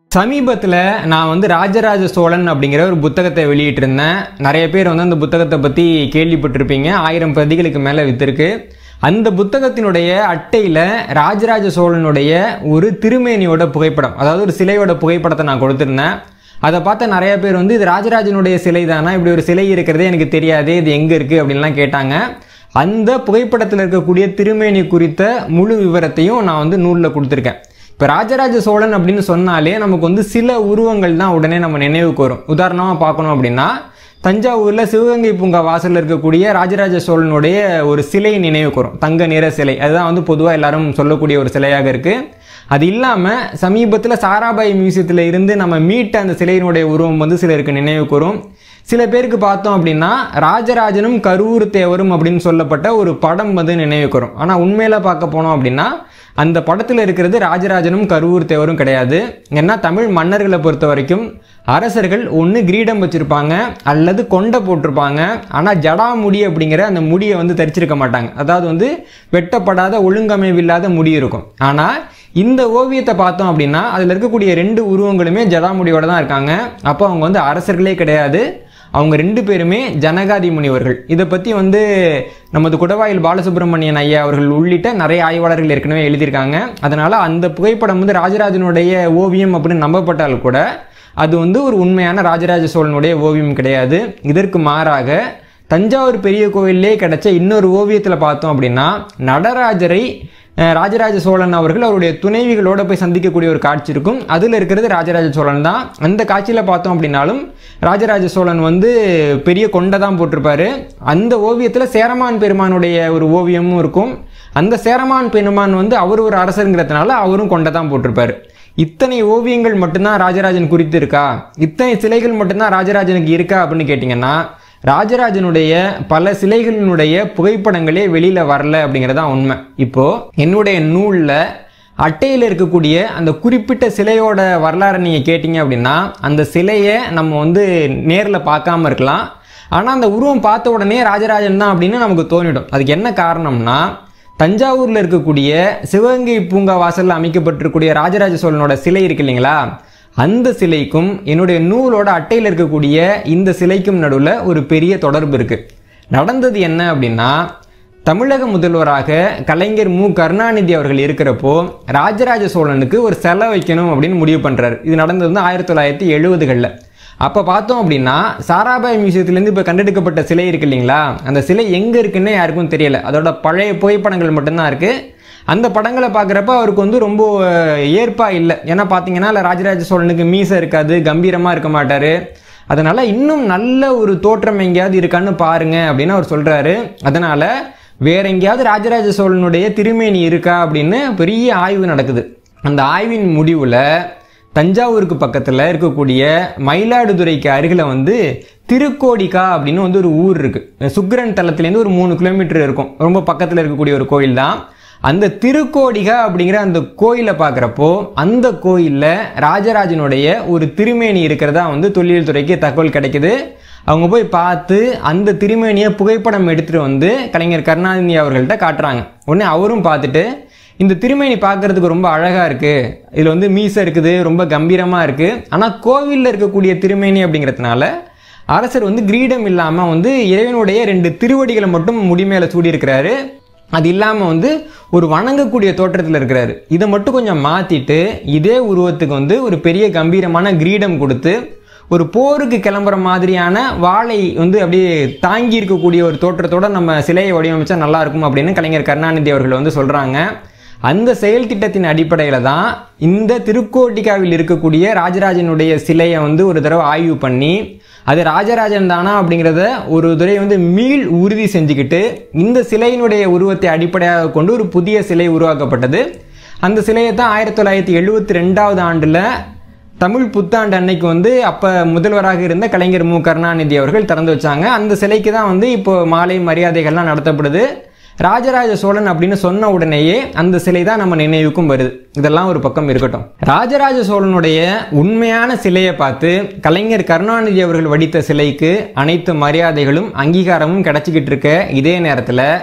சமீபத்தில் நான் வந்து ராஜராஜ சோழன் அப்படிங்கிற ஒரு புத்தகத்தை வெளியிட்டிருந்தேன் நிறைய பேர் வந்து அந்த புத்தகத்தை பற்றி கேள்விப்பட்டிருப்பீங்க ஆயிரம் பிரதிகளுக்கு மேலே வித்திருக்கு அந்த புத்தகத்தினுடைய அட்டையில் ராஜராஜ சோழனுடைய ஒரு திருமேனியோட புகைப்படம் அதாவது ஒரு சிலையோட புகைப்படத்தை நான் கொடுத்துருந்தேன் அதை பார்த்த நிறைய பேர் வந்து இது ராஜராஜனுடைய சிலை தானா இப்படி ஒரு சிலை இருக்கிறதே எனக்கு தெரியாது இது எங்கே இருக்குது அப்படின்லாம் கேட்டாங்க அந்த புகைப்படத்தில் இருக்கக்கூடிய திருமேனி குறித்த முழு விவரத்தையும் நான் வந்து நூலில் கொடுத்துருக்கேன் இப்போ ராஜராஜ சோழன் அப்படின்னு சொன்னாலே நமக்கு வந்து சில உருவங்கள் தான் உடனே நம்ம நினைவுக்கு வரும் உதாரணமாக பார்க்கணும் அப்படின்னா தஞ்சாவூரில் சிவகங்கை பூங்கா வாசலில் இருக்கக்கூடிய ராஜராஜ சோழனுடைய ஒரு சிலை நினைவுக்கு வரும் தங்க நிற சிலை அதுதான் வந்து பொதுவாக எல்லாரும் சொல்லக்கூடிய ஒரு சிலையாக இருக்குது அது இல்லாமல் சமீபத்தில் சாராபாய் மியூசியத்தில் இருந்து நம்ம மீட்ட அந்த சிலையினுடைய உருவம் வந்து சிலருக்கு நினைவுக்கு வரும் சில பேருக்கு பார்த்தோம் அப்படின்னா ராஜராஜனும் கரூர் தேவரும் அப்படின்னு சொல்லப்பட்ட ஒரு படம் வந்து நினைவுக்கு வரும் ஆனால் உண்மையில பார்க்க போனோம் அப்படின்னா அந்த படத்தில் இருக்கிறது ராஜராஜனும் கரூர் தேவரும் கிடையாது ஏன்னா தமிழ் மன்னர்களை பொறுத்த வரைக்கும் அரசர்கள் ஒன்று கிரீடம் வச்சிருப்பாங்க அல்லது கொண்டை போட்டிருப்பாங்க ஆனால் ஜடாமுடி அப்படிங்கிற அந்த முடியை வந்து தரிச்சிருக்க மாட்டாங்க அதாவது வந்து வெட்டப்படாத ஒழுங்கமைவில்லாத முடி இருக்கும் ஆனால் இந்த ஓவியத்தை பார்த்தோம் அப்படின்னா அதில் இருக்கக்கூடிய ரெண்டு உருவங்களுமே ஜடாமுடியோட தான் இருக்காங்க அப்போ அவங்க வந்து அரசர்களே கிடையாது அவங்க ரெண்டு பேருமே ஜனகாதி முனிவர்கள் இதை பற்றி வந்து நமது குடவாயில் பாலசுப்ரமணியன் ஐயா அவர்கள் உள்ளிட்ட நிறைய ஆய்வாளர்கள் ஏற்கனவே எழுதியிருக்காங்க அதனால் அந்த புகைப்படம் வந்து ராஜராஜனுடைய ஓவியம் அப்படின்னு நம்பப்பட்டால் கூட அது வந்து ஒரு உண்மையான ராஜராஜ சோழனுடைய ஓவியம் கிடையாது இதற்கு மாறாக தஞ்சாவூர் பெரிய கோவிலே கிடைச்ச இன்னொரு ஓவியத்தில் பார்த்தோம் அப்படின்னா நடராஜரை அஹ், ராஜராஜ சோழன் அவர்கள் அவருடைய துணைவிகளோட போய் சந்திக்கக்கூடிய ஒரு காட்சி இருக்கும் அதில் இருக்கிறது ராஜராஜ சோழன் தான் அந்த காட்சியில் பார்த்தோம் அப்படின்னாலும் ராஜராஜ சோழன் வந்து பெரிய கொண்டை தான் போட்டிருப்பாரு அந்த ஓவியத்தில் சேரமான் பெருமானுடைய ஒரு ஓவியமும் இருக்கும் அந்த சேரமான் பெருமான் வந்து அவர் ஒரு அரசருங்கிறதுனால அவரும் கொண்டை தான் போட்டிருப்பாரு இத்தனை ஓவியங்கள் மட்டும்தான் ராஜராஜன் குறித்து இருக்கா இத்தனை சிலைகள் மட்டும்தான் ராஜராஜனுக்கு இருக்கா அப்படின்னு கேட்டிங்கன்னா ராஜராஜனுடைய பல சிலைகளினுடைய புகைப்படங்களே வெளியில வரல அப்படிங்கறதுதான் உண்மை இப்போ என்னுடைய நூல்ல அட்டையில் இருக்கக்கூடிய அந்த குறிப்பிட்ட சிலையோட வரலாறை நீங்கள் கேட்டிங்க அப்படின்னா அந்த சிலையை நம்ம வந்து நேரில் பார்க்காம இருக்கலாம் ஆனால் அந்த உருவம் பார்த்த உடனே ராஜராஜன் தான் அப்படின்னு நமக்கு தோணிடும் அதுக்கு என்ன காரணம்னா தஞ்சாவூரில் இருக்கக்கூடிய சிவகங்கை பூங்கா வாசலில் அமைக்கப்பட்டிருக்கக்கூடிய ராஜராஜ சோழனோட சிலை இருக்கு இல்லைங்களா அந்த சிலைக்கும் என்னுடைய நூலோட அட்டையில் இருக்கக்கூடிய இந்த சிலைக்கும் நடுவில் ஒரு பெரிய தொடர்பு இருக்குது நடந்தது என்ன அப்படின்னா தமிழக முதல்வராக கலைஞர் மு கருணாநிதி அவர்கள் இருக்கிறப்போ ராஜராஜ சோழனுக்கு ஒரு செலை வைக்கணும் அப்படின்னு முடிவு பண்ணுறாரு இது நடந்தது வந்து ஆயிரத்தி தொள்ளாயிரத்தி எழுபதுகளில் அப்போ பார்த்தோம் அப்படின்னா சாராபாய் மியூசியத்துலேருந்து இப்போ கண்டெடுக்கப்பட்ட சிலை இருக்கு இல்லைங்களா அந்த சிலை எங்கே இருக்குன்னே யாருக்கும் தெரியல அதோட பழைய புகைப்படங்கள் மட்டும்தான் இருக்குது அந்த படங்களை பார்க்குறப்ப அவருக்கு வந்து ரொம்ப ஏற்பா இல்லை ஏன்னா பார்த்தீங்கன்னா இல்லை ராஜராஜ சோழனுக்கு மீசை இருக்காது கம்பீரமாக இருக்க மாட்டார் அதனால இன்னும் நல்ல ஒரு தோற்றம் எங்கேயாவது இருக்கான்னு பாருங்க அப்படின்னு அவர் சொல்றாரு அதனால வேற எங்கேயாவது ராஜராஜ சோழனுடைய திருமேனி இருக்கா அப்படின்னு பெரிய ஆய்வு நடக்குது அந்த ஆய்வின் முடிவில் தஞ்சாவூருக்கு பக்கத்தில் இருக்கக்கூடிய மயிலாடுதுறைக்கு அருகில் வந்து திருக்கோடிக்கா அப்படின்னு வந்து ஒரு ஊர் இருக்கு சுக்கிரன் தலத்துலேருந்து ஒரு மூணு கிலோமீட்டர் இருக்கும் ரொம்ப பக்கத்தில் இருக்கக்கூடிய ஒரு கோயில் தான் அந்த திருக்கோடிகா அப்படிங்கிற அந்த கோயிலை பார்க்குறப்போ அந்த கோயிலில் ராஜராஜனுடைய ஒரு திருமேனி இருக்கிறதா வந்து தொல்லியல் துறைக்கு தகவல் கிடைக்குது அவங்க போய் பார்த்து அந்த திருமேனியை புகைப்படம் எடுத்துகிட்டு வந்து கலைஞர் கருணாநிதி அவர்கள்ட்ட காட்டுறாங்க உடனே அவரும் பார்த்துட்டு இந்த திருமேனி பார்க்கறதுக்கு ரொம்ப அழகாக இருக்குது இதில் வந்து மீசை இருக்குது ரொம்ப கம்பீரமாக இருக்குது ஆனால் கோவிலில் இருக்கக்கூடிய திருமேனி அப்படிங்கிறதுனால அரசர் வந்து கிரீடம் இல்லாமல் வந்து இறைவனுடைய ரெண்டு திருவடிகளை மட்டும் முடி மேலே சூடியிருக்கிறாரு அது இல்லாமல் வந்து ஒரு வணங்கக்கூடிய தோற்றத்தில் இருக்கிறாரு இதை மட்டும் கொஞ்சம் மாற்றிட்டு இதே உருவத்துக்கு வந்து ஒரு பெரிய கம்பீரமான கிரீடம் கொடுத்து ஒரு போருக்கு கிளம்புற மாதிரியான வாளை வந்து அப்படியே தாங்கி இருக்கக்கூடிய ஒரு தோற்றத்தோட நம்ம சிலையை வடிவமைச்சா நல்லா இருக்கும் அப்படின்னு கலைஞர் கருணாநிதி அவர்கள் வந்து சொல்கிறாங்க அந்த செயல் திட்டத்தின் அடிப்படையில் தான் இந்த திருக்கோட்டிக்காவில் இருக்கக்கூடிய ராஜராஜனுடைய சிலையை வந்து ஒரு தடவை ஆய்வு பண்ணி அது ராஜராஜன் தானா அப்படிங்கிறத ஒரு துறை வந்து மீள் உறுதி செஞ்சுக்கிட்டு இந்த சிலையினுடைய உருவத்தை அடிப்படையாக கொண்டு ஒரு புதிய சிலை உருவாக்கப்பட்டது அந்த சிலையை தான் ஆயிரத்தி தொள்ளாயிரத்தி எழுபத்தி ரெண்டாவது ஆண்டில் தமிழ் புத்தாண்டு அன்னைக்கு வந்து அப்போ முதல்வராக இருந்த கலைஞர் மு கருணாநிதி அவர்கள் திறந்து வச்சாங்க அந்த சிலைக்கு தான் வந்து இப்போ மாலை மரியாதைகள்லாம் நடத்தப்படுது ராஜராஜ சோழன் அப்படின்னு சொன்ன உடனேயே அந்த சிலை தான் நம்ம நினைவுக்கும் வருது இதெல்லாம் ஒரு பக்கம் இருக்கட்டும் ராஜராஜ சோழனுடைய உண்மையான சிலையை பார்த்து கலைஞர் கருணாநிதி அவர்கள் வடித்த சிலைக்கு அனைத்து மரியாதைகளும் அங்கீகாரமும் கிடைச்சிக்கிட்டு இருக்க இதே நேரத்தில்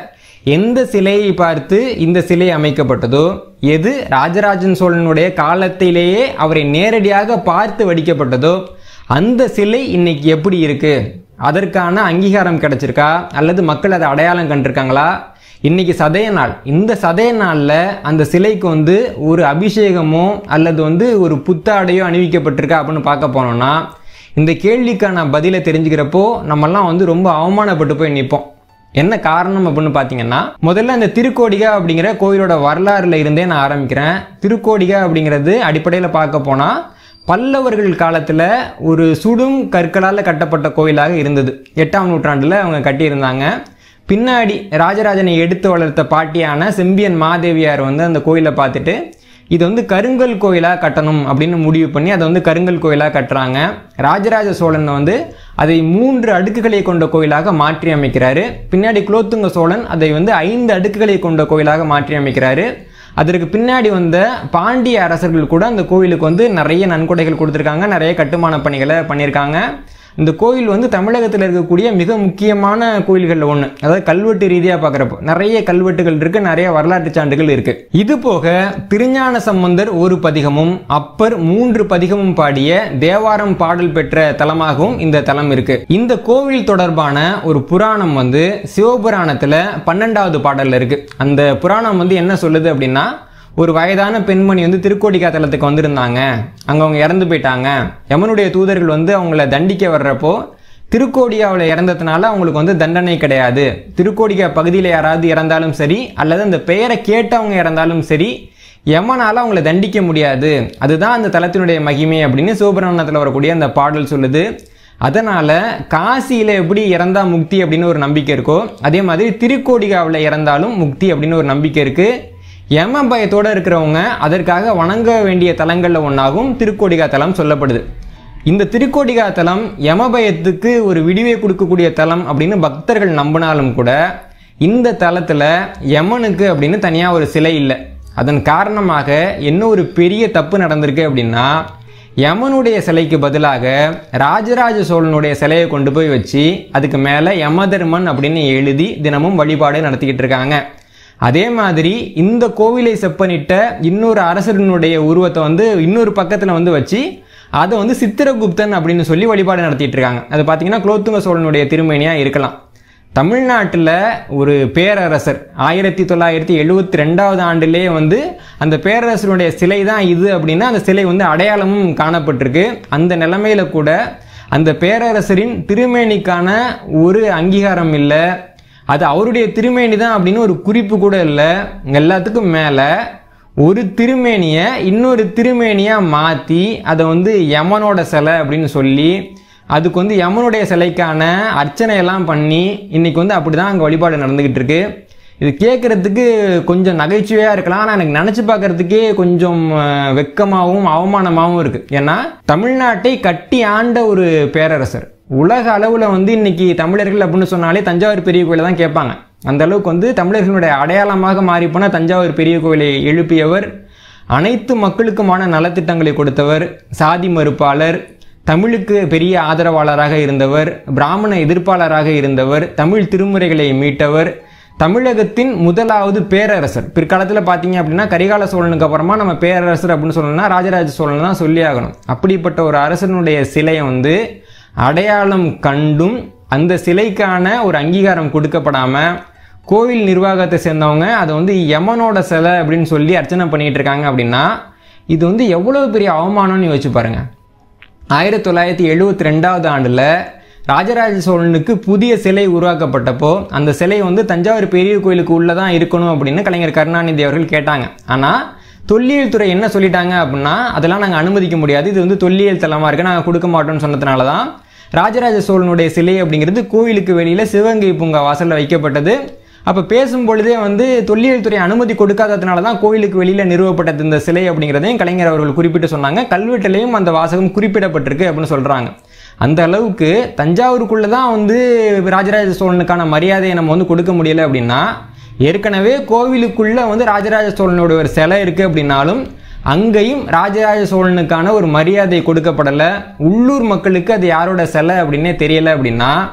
எந்த சிலையை பார்த்து இந்த சிலை அமைக்கப்பட்டதோ எது ராஜராஜன் சோழனுடைய காலத்திலேயே அவரை நேரடியாக பார்த்து வடிக்கப்பட்டதோ அந்த சிலை இன்னைக்கு எப்படி இருக்கு அதற்கான அங்கீகாரம் கிடைச்சிருக்கா அல்லது மக்கள் அதை அடையாளம் கண்டிருக்காங்களா இன்னைக்கு சதய நாள் இந்த சதய நாளில் அந்த சிலைக்கு வந்து ஒரு அபிஷேகமோ அல்லது வந்து ஒரு புத்தாடையோ அணிவிக்கப்பட்டிருக்கா அப்படின்னு பார்க்க போனோம்னா இந்த கேள்விக்கான பதிலை தெரிஞ்சுக்கிறப்போ நம்மெல்லாம் வந்து ரொம்ப அவமானப்பட்டு போய் நிற்போம் என்ன காரணம் அப்படின்னு பார்த்தீங்கன்னா முதல்ல இந்த திருக்கோடிகா அப்படிங்கிற கோயிலோட வரலாறுல இருந்தே நான் ஆரம்பிக்கிறேன் திருக்கோடிகா அப்படிங்கிறது அடிப்படையில் பார்க்க போனால் பல்லவர்கள் காலத்தில் ஒரு சுடும் கற்களால் கட்டப்பட்ட கோயிலாக இருந்தது எட்டாம் நூற்றாண்டில் அவங்க கட்டியிருந்தாங்க பின்னாடி ராஜராஜனை எடுத்து வளர்த்த பாட்டியான செம்பியன் மாதேவியார் வந்து அந்த கோயிலை பார்த்துட்டு இது வந்து கருங்கல் கோயிலாக கட்டணும் அப்படின்னு முடிவு பண்ணி அதை வந்து கருங்கல் கோயிலாக கட்டுறாங்க ராஜராஜ சோழன் வந்து அதை மூன்று அடுக்குகளை கொண்ட கோயிலாக மாற்றி அமைக்கிறாரு பின்னாடி குலோத்துங்க சோழன் அதை வந்து ஐந்து அடுக்குகளை கொண்ட கோயிலாக மாற்றி அமைக்கிறாரு அதற்கு பின்னாடி வந்த பாண்டிய அரசர்கள் கூட அந்த கோயிலுக்கு வந்து நிறைய நன்கொடைகள் கொடுத்துருக்காங்க நிறைய கட்டுமான பணிகளை பண்ணியிருக்காங்க இந்த கோயில் வந்து தமிழகத்தில் இருக்கக்கூடிய மிக முக்கியமான கோயில்களில் ஒன்று அதாவது கல்வெட்டு ரீதியாக பார்க்குறப்போ நிறைய கல்வெட்டுகள் இருக்கு நிறைய வரலாற்று சான்றுகள் இருக்கு இது போக திருஞான சம்பந்தர் ஒரு பதிகமும் அப்பர் மூன்று பதிகமும் பாடிய தேவாரம் பாடல் பெற்ற தலமாகவும் இந்த தலம் இருக்கு இந்த கோவில் தொடர்பான ஒரு புராணம் வந்து சிவபுராணத்தில் பன்னெண்டாவது பாடல்ல இருக்கு அந்த புராணம் வந்து என்ன சொல்லுது அப்படின்னா ஒரு வயதான பெண்மணி வந்து திருக்கோடிக்கா தலத்துக்கு வந்திருந்தாங்க அங்கே அவங்க இறந்து போயிட்டாங்க யமனுடைய தூதர்கள் வந்து அவங்கள தண்டிக்க வர்றப்போ திருக்கோடியாவில் இறந்ததுனால அவங்களுக்கு வந்து தண்டனை கிடையாது திருக்கோடிக்கா பகுதியில் யாராவது இறந்தாலும் சரி அல்லது அந்த பெயரை கேட்டவங்க இறந்தாலும் சரி யமனால் அவங்கள தண்டிக்க முடியாது அதுதான் அந்த தலத்தினுடைய மகிமை அப்படின்னு சிவபுராணத்தில் வரக்கூடிய அந்த பாடல் சொல்லுது அதனால காசியில எப்படி இறந்தா முக்தி அப்படின்னு ஒரு நம்பிக்கை இருக்கோ அதே மாதிரி திருக்கோடிகாவில் இறந்தாலும் முக்தி அப்படின்னு ஒரு நம்பிக்கை இருக்கு யம பயத்தோட இருக்கிறவங்க அதற்காக வணங்க வேண்டிய தலங்களில் ஒன்றாகவும் திருக்கோடிகா தலம் சொல்லப்படுது இந்த திருக்கோடிகா தலம் யம பயத்துக்கு ஒரு விடிவை கொடுக்கக்கூடிய தலம் அப்படின்னு பக்தர்கள் நம்பினாலும் கூட இந்த தலத்தில் யமனுக்கு அப்படின்னு தனியாக ஒரு சிலை இல்லை அதன் காரணமாக என்ன ஒரு பெரிய தப்பு நடந்திருக்கு அப்படின்னா யமனுடைய சிலைக்கு பதிலாக ராஜராஜ சோழனுடைய சிலையை கொண்டு போய் வச்சு அதுக்கு மேலே யமதர்மன் அப்படின்னு எழுதி தினமும் வழிபாடு நடத்திக்கிட்டு இருக்காங்க அதே மாதிரி இந்த கோவிலை செப்பனிட்ட இன்னொரு அரசனுடைய உருவத்தை வந்து இன்னொரு பக்கத்தில் வந்து வச்சு அதை வந்து சித்திரகுப்தன் அப்படின்னு சொல்லி வழிபாடு நடத்திட்டு இருக்காங்க அது பார்த்தீங்கன்னா குலோத்துங்க சோழனுடைய திருமேனியாக இருக்கலாம் தமிழ்நாட்டில் ஒரு பேரரசர் ஆயிரத்தி தொள்ளாயிரத்தி எழுபத்தி ரெண்டாவது ஆண்டிலேயே வந்து அந்த பேரரசருடைய சிலை தான் இது அப்படின்னா அந்த சிலை வந்து அடையாளமும் காணப்பட்டிருக்கு அந்த நிலைமையில கூட அந்த பேரரசரின் திருமேனிக்கான ஒரு அங்கீகாரம் இல்லை அது அவருடைய திருமேனி தான் அப்படின்னு ஒரு குறிப்பு கூட இல்லை எல்லாத்துக்கும் மேலே ஒரு திருமேனியை இன்னொரு திருமேனியாக மாற்றி அதை வந்து யமனோட சிலை அப்படின்னு சொல்லி அதுக்கு வந்து யமனுடைய சிலைக்கான அர்ச்சனையெல்லாம் பண்ணி இன்னைக்கு வந்து அப்படி தான் அங்கே வழிபாடு நடந்துக்கிட்டு இருக்கு இது கேட்குறதுக்கு கொஞ்சம் நகைச்சுவையாக இருக்கலாம் ஆனால் எனக்கு நினச்சி பார்க்கறதுக்கே கொஞ்சம் அஹ், வெட்கமாகவும் அவமானமாகவும் இருக்குது ஏன்னா தமிழ்நாட்டை கட்டி ஆண்ட ஒரு பேரரசர் உலக அளவில் வந்து இன்னைக்கு தமிழர்கள் அப்படின்னு சொன்னாலே தஞ்சாவூர் பெரிய கோயிலை தான் கேட்பாங்க அந்த அளவுக்கு வந்து தமிழர்களுடைய அடையாளமாக மாறிப்போன தஞ்சாவூர் பெரிய கோயிலை எழுப்பியவர் அனைத்து மக்களுக்குமான நலத்திட்டங்களை கொடுத்தவர் சாதி மறுப்பாளர் தமிழுக்கு பெரிய ஆதரவாளராக இருந்தவர் பிராமண எதிர்ப்பாளராக இருந்தவர் தமிழ் திருமுறைகளை மீட்டவர் தமிழகத்தின் முதலாவது பேரரசர் பிற்காலத்தில் பார்த்தீங்க அப்படின்னா கரிகால சோழனுக்கு அப்புறமா நம்ம பேரரசர் அப்படின்னு சொல்லணும்னா ராஜராஜ சோழன் தான் சொல்லி ஆகணும் அப்படிப்பட்ட ஒரு அரசனுடைய சிலையை வந்து அடையாளம் கண்டும் அந்த சிலைக்கான ஒரு அங்கீகாரம் கொடுக்கப்படாம கோவில் நிர்வாகத்தை சேர்ந்தவங்க அதை வந்து யமனோட சிலை அப்படின்னு சொல்லி அர்ச்சனை பண்ணிட்டு இருக்காங்க அப்படின்னா இது வந்து எவ்வளவு பெரிய அவமானம்னு யோசிச்சு பாருங்க ஆயிரத்தி தொள்ளாயிரத்தி எழுபத்தி ரெண்டாவது ஆண்டில் ராஜராஜ சோழனுக்கு புதிய சிலை உருவாக்கப்பட்டப்போ அந்த சிலை வந்து தஞ்சாவூர் பெரிய கோயிலுக்கு உள்ளே தான் இருக்கணும் அப்படின்னு கலைஞர் கருணாநிதி அவர்கள் கேட்டாங்க ஆனால் தொல்லியல் துறை என்ன சொல்லிட்டாங்க அப்படின்னா அதெல்லாம் நாங்கள் அனுமதிக்க முடியாது இது வந்து தொல்லியல் தலமாக இருக்குது நாங்கள் கொடுக்க மாட்டோம்னு சொன்னதுனால தான் ராஜராஜ சோழனுடைய சிலை அப்படிங்கிறது கோயிலுக்கு வெளியில் சிவகங்கை பூங்கா வாசலில் வைக்கப்பட்டது அப்போ பேசும் பொழுதே வந்து தொல்லியல் துறை அனுமதி கொடுக்காததுனால தான் கோயிலுக்கு வெளியில் நிறுவப்பட்டது இந்த சிலை அப்படிங்கிறதையும் கலைஞர் அவர்கள் குறிப்பிட்டு சொன்னாங்க கல்வெட்டிலையும் அந்த வாசகம் குறிப்பிடப்பட்டிருக்கு அப்படின்னு சொல்கிறாங்க அந்த அளவுக்கு தஞ்சாவூருக்குள்ளே தான் வந்து ராஜராஜ சோழனுக்கான மரியாதையை நம்ம வந்து கொடுக்க முடியல அப்படின்னா ஏற்கனவே கோவிலுக்குள்ளே வந்து ராஜராஜ சோழனோட ஒரு சிலை இருக்குது அப்படின்னாலும் அங்கேயும் ராஜராஜ சோழனுக்கான ஒரு மரியாதை கொடுக்கப்படலை உள்ளூர் மக்களுக்கு அது யாரோட சிலை அப்படின்னே தெரியல அப்படின்னா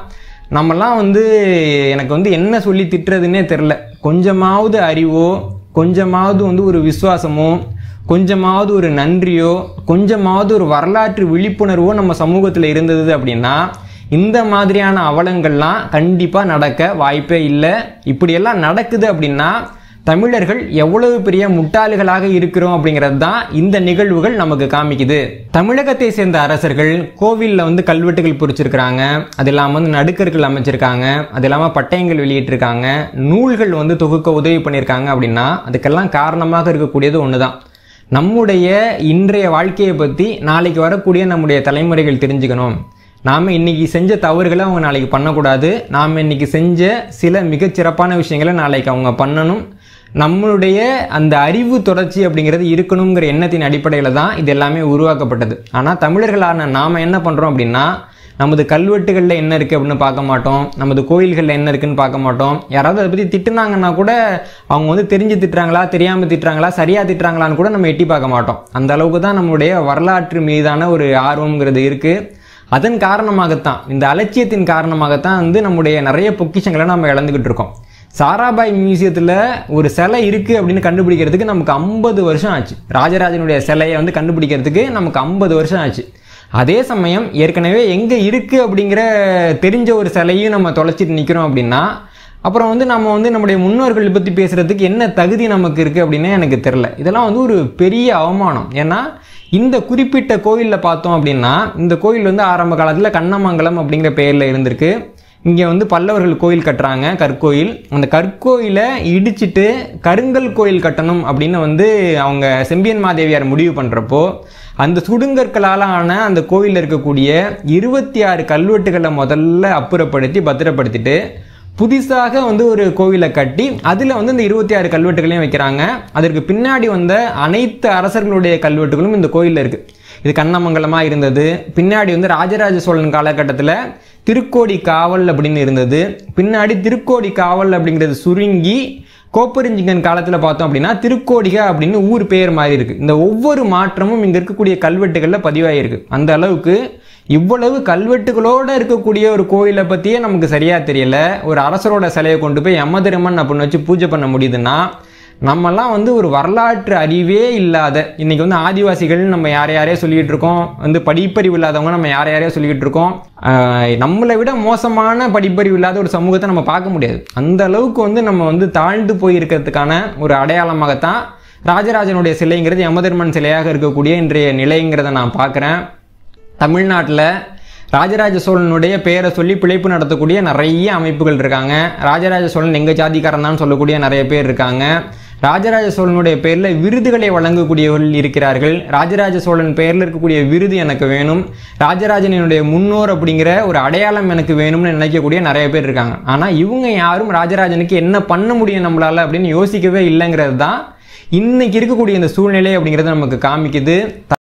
நம்மலாம் வந்து எனக்கு வந்து என்ன சொல்லி திட்டுறதுன்னே தெரில கொஞ்சமாவது அறிவோ கொஞ்சமாவது வந்து ஒரு விசுவாசமோ கொஞ்சமாவது ஒரு நன்றியோ கொஞ்சமாவது ஒரு வரலாற்று விழிப்புணர்வோ நம்ம சமூகத்தில் இருந்தது அப்படின்னா இந்த மாதிரியான அவலங்கள்லாம் கண்டிப்பாக நடக்க வாய்ப்பே இல்லை இப்படியெல்லாம் நடக்குது அப்படின்னா தமிழர்கள் எவ்வளவு பெரிய முட்டாள்களாக இருக்கிறோம் அப்படிங்கிறது தான் இந்த நிகழ்வுகள் நமக்கு காமிக்குது தமிழகத்தை சேர்ந்த அரசர்கள் கோவிலில் வந்து கல்வெட்டுகள் பொறிச்சிருக்கிறாங்க அது இல்லாமல் வந்து நடுக்கர்கள் அமைச்சிருக்காங்க அது இல்லாமல் பட்டயங்கள் வெளியிட்டிருக்காங்க நூல்கள் வந்து தொகுக்க உதவி பண்ணியிருக்காங்க அப்படின்னா அதுக்கெல்லாம் காரணமாக இருக்கக்கூடியது ஒன்று தான் நம்முடைய இன்றைய வாழ்க்கையை பற்றி நாளைக்கு வரக்கூடிய நம்முடைய தலைமுறைகள் தெரிஞ்சுக்கணும் நாம் இன்னைக்கு செஞ்ச தவறுகளை அவங்க நாளைக்கு பண்ணக்கூடாது நாம் இன்னைக்கு செஞ்ச சில மிகச் சிறப்பான விஷயங்களை நாளைக்கு அவங்க பண்ணணும் நம்மளுடைய அந்த அறிவு தொடர்ச்சி அப்படிங்கிறது இருக்கணுங்கிற எண்ணத்தின் அடிப்படையில் தான் இது எல்லாமே உருவாக்கப்பட்டது ஆனால் தமிழர்களான நாம் என்ன பண்ணுறோம் அப்படின்னா நமது கல்வெட்டுகளில் என்ன இருக்குது அப்படின்னு பார்க்க மாட்டோம் நமது கோயில்களில் என்ன இருக்குன்னு பார்க்க மாட்டோம் யாராவது அதை பற்றி திட்டுனாங்கன்னா கூட அவங்க வந்து தெரிஞ்சு திட்டுறாங்களா தெரியாமல் திட்டுறாங்களா சரியாக திட்டுறாங்களான்னு கூட நம்ம எட்டி பார்க்க மாட்டோம் அந்த அளவுக்கு தான் நம்மளுடைய வரலாற்று மீதான ஒரு ஆர்வம்ங்கிறது இருக்குது அதன் காரணமாகத்தான் இந்த அலட்சியத்தின் காரணமாகத்தான் வந்து நம்முடைய நிறைய பொக்கிஷங்களை நம்ம இழந்துக்கிட்டு இருக்கோம் சாராபாய் மியூசியத்தில் ஒரு சிலை இருக்குது அப்படின்னு கண்டுபிடிக்கிறதுக்கு நமக்கு ஐம்பது வருஷம் ஆச்சு ராஜராஜனுடைய சிலையை வந்து கண்டுபிடிக்கிறதுக்கு நமக்கு ஐம்பது வருஷம் ஆச்சு அதே சமயம் ஏற்கனவே எங்கே இருக்குது அப்படிங்கிற தெரிஞ்ச ஒரு சிலையும் நம்ம தொலைச்சிட்டு நிற்கிறோம் அப்படின்னா அப்புறம் வந்து நம்ம வந்து நம்முடைய முன்னோர்கள் பற்றி பேசுகிறதுக்கு என்ன தகுதி நமக்கு இருக்குது அப்படின்னு எனக்கு தெரில இதெல்லாம் வந்து ஒரு பெரிய அவமானம் ஏன்னா இந்த குறிப்பிட்ட கோவிலில் பார்த்தோம் அப்படின்னா இந்த கோவில் வந்து ஆரம்ப காலத்தில் கண்ணமங்கலம் அப்படிங்கிற பெயரில் இருந்திருக்கு இங்கே வந்து பல்லவர்கள் கோயில் கட்டுறாங்க கற்கோயில் அந்த கற்கோயிலை இடிச்சிட்டு கருங்கல் கோயில் கட்டணும் அப்படின்னு வந்து அவங்க செம்பியன் மாதேவியார் முடிவு பண்ணுறப்போ அந்த சுடுங்கற்களால் ஆன அந்த கோயிலில் இருக்கக்கூடிய இருபத்தி ஆறு கல்வெட்டுகளை முதல்ல அப்புறப்படுத்தி பத்திரப்படுத்திட்டு புதிசாக வந்து ஒரு கோவிலை கட்டி அதில் வந்து இந்த இருபத்தி ஆறு கல்வெட்டுகளையும் வைக்கிறாங்க அதற்கு பின்னாடி வந்த அனைத்து அரசர்களுடைய கல்வெட்டுகளும் இந்த கோயிலில் இருக்குது இது கண்ணமங்கலமாக இருந்தது பின்னாடி வந்து ராஜராஜ சோழன் காலகட்டத்தில் திருக்கோடி காவல் அப்படின்னு இருந்தது பின்னாடி திருக்கோடி காவல் அப்படிங்கிறது சுருங்கி கோப்பரிஞ்சிங்கன் காலத்தில் பார்த்தோம் அப்படின்னா திருக்கோடிகா அப்படின்னு ஊர் பெயர் மாதிரி இருக்கு இந்த ஒவ்வொரு மாற்றமும் இங்கே இருக்கக்கூடிய கல்வெட்டுகளில் பதிவாகிருக்கு அந்த அளவுக்கு இவ்வளவு கல்வெட்டுகளோட இருக்கக்கூடிய ஒரு கோயிலை பற்றியே நமக்கு சரியா தெரியல ஒரு அரசரோட சிலையை கொண்டு போய் யமதருமன் அப்படின்னு வச்சு பூஜை பண்ண முடியுதுன்னா நம்மலாம் வந்து ஒரு வரலாற்று அறிவே இல்லாத இன்னைக்கு வந்து ஆதிவாசிகள் நம்ம யார யாரையோ சொல்லிட்டு இருக்கோம் வந்து படிப்பறிவு இல்லாதவங்க நம்ம யார யாரையோ சொல்லிட்டு இருக்கோம் ஆஹ் நம்மளை விட மோசமான படிப்பறிவு இல்லாத ஒரு சமூகத்தை நம்ம பார்க்க முடியாது அந்த அளவுக்கு வந்து நம்ம வந்து தாழ்ந்து போயிருக்கிறதுக்கான ஒரு அடையாளமாகத்தான் ராஜராஜனுடைய சிலைங்கிறது யமதர்மன் சிலையாக இருக்கக்கூடிய இன்றைய நிலைங்கிறத நான் பார்க்குறேன் தமிழ்நாட்டில் ராஜராஜ சோழனுடைய பெயரை சொல்லி பிழைப்பு நடத்தக்கூடிய நிறைய அமைப்புகள் இருக்காங்க ராஜராஜ சோழன் எங்கள் ஜாதிக்காரன் தான் சொல்லக்கூடிய நிறைய பேர் இருக்காங்க ராஜராஜ சோழனுடைய பெயரில் விருதுகளை வழங்கக்கூடியவர்கள் இருக்கிறார்கள் ராஜராஜ சோழன் பெயரில் இருக்கக்கூடிய விருது எனக்கு வேணும் ராஜராஜனுடைய முன்னோர் அப்படிங்கிற ஒரு அடையாளம் எனக்கு வேணும்னு நினைக்கக்கூடிய நிறைய பேர் இருக்காங்க ஆனால் இவங்க யாரும் ராஜராஜனுக்கு என்ன பண்ண முடியும் நம்மளால அப்படின்னு யோசிக்கவே இல்லைங்கிறது தான் இன்னைக்கு இருக்கக்கூடிய இந்த சூழ்நிலை அப்படிங்கிறது நமக்கு காமிக்குது